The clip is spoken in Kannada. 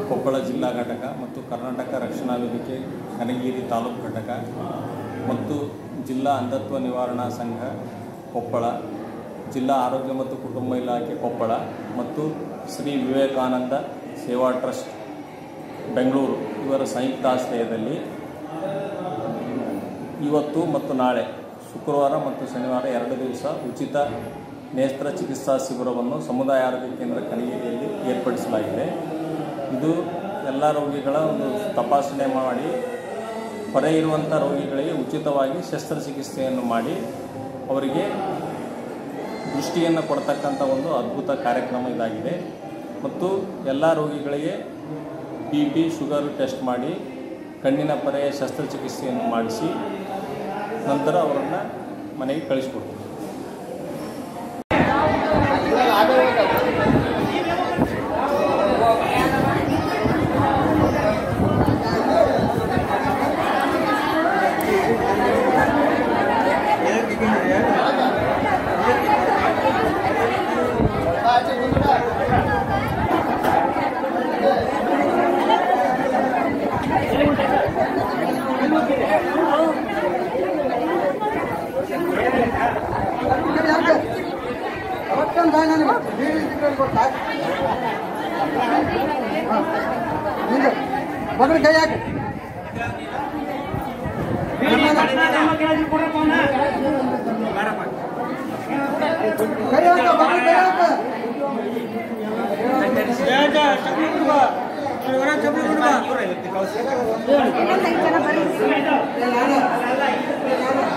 ಕೊಪ್ಪಳ ಜಿಲ್ಲಾ ಘಟಕ ಮತ್ತು ಕರ್ನಾಟಕ ರಕ್ಷಣಾ ವೇದಿಕೆ ಕನಗಿರಿ ತಾಲೂಕು ಘಟಕ ಮತ್ತು ಜಿಲ್ಲಾ ಅಂಧತ್ವ ನಿವಾರಣಾ ಸಂಘ ಕೊಪ್ಪಳ ಜಿಲ್ಲಾ ಆರೋಗ್ಯ ಮತ್ತು ಕುಟುಂಬ ಇಲಾಖೆ ಕೊಪ್ಪಳ ಮತ್ತು ಶ್ರೀ ವಿವೇಕಾನಂದ ಸೇವಾ ಟ್ರಸ್ಟ್ ಬೆಂಗಳೂರು ಇವರ ಸಂಯುಕ್ತಾಶ್ರಯದಲ್ಲಿ ಇವತ್ತು ಮತ್ತು ನಾಳೆ ಶುಕ್ರವಾರ ಮತ್ತು ಶನಿವಾರ ಎರಡು ದಿವಸ ಉಚಿತ ನೇತ್ರ ಚಿಕಿತ್ಸಾ ಶಿಬಿರವನ್ನು ಸಮುದಾಯ ಆರೋಗ್ಯ ಕೇಂದ್ರ ಕನಗಿರಿಯಲ್ಲಿ ಏರ್ಪಡಿಸಲಾಗಿದೆ ಇದು ಎಲ್ಲ ರೋಗಿಗಳ ಒಂದು ತಪಾಸಣೆ ಮಾಡಿ ಹೊರೆ ಇರುವಂಥ ರೋಗಿಗಳಿಗೆ ಉಚಿತವಾಗಿ ಶಸ್ತ್ರಚಿಕಿತ್ಸೆಯನ್ನು ಮಾಡಿ ಅವರಿಗೆ ದೃಷ್ಟಿಯನ್ನು ಕೊಡ್ತಕ್ಕಂಥ ಒಂದು ಅದ್ಭುತ ಕಾರ್ಯಕ್ರಮ ಇದಾಗಿದೆ ಮತ್ತು ಎಲ್ಲ ರೋಗಿಗಳಿಗೆ ಬಿ ಪಿ ಶುಗರ್ ಟೆಸ್ಟ್ ಮಾಡಿ ಕಣ್ಣಿನ ಪರೆಯ ಶಸ್ತ್ರಚಿಕಿತ್ಸೆಯನ್ನು ಮಾಡಿಸಿ ನಂತರ ಅವರನ್ನು ಮನೆಗೆ ಕಳಿಸ್ಕೊಡ್ತೀವಿ ಬಗಲ್ ಕೈ ಹಾಕಿ ಕೈ ಹಾಕ ಬಗಲ್ ಕೈ ಹಾಕ ಇನ್ನೊಂದು ಐದು ಜನ ಬರ್ರಿ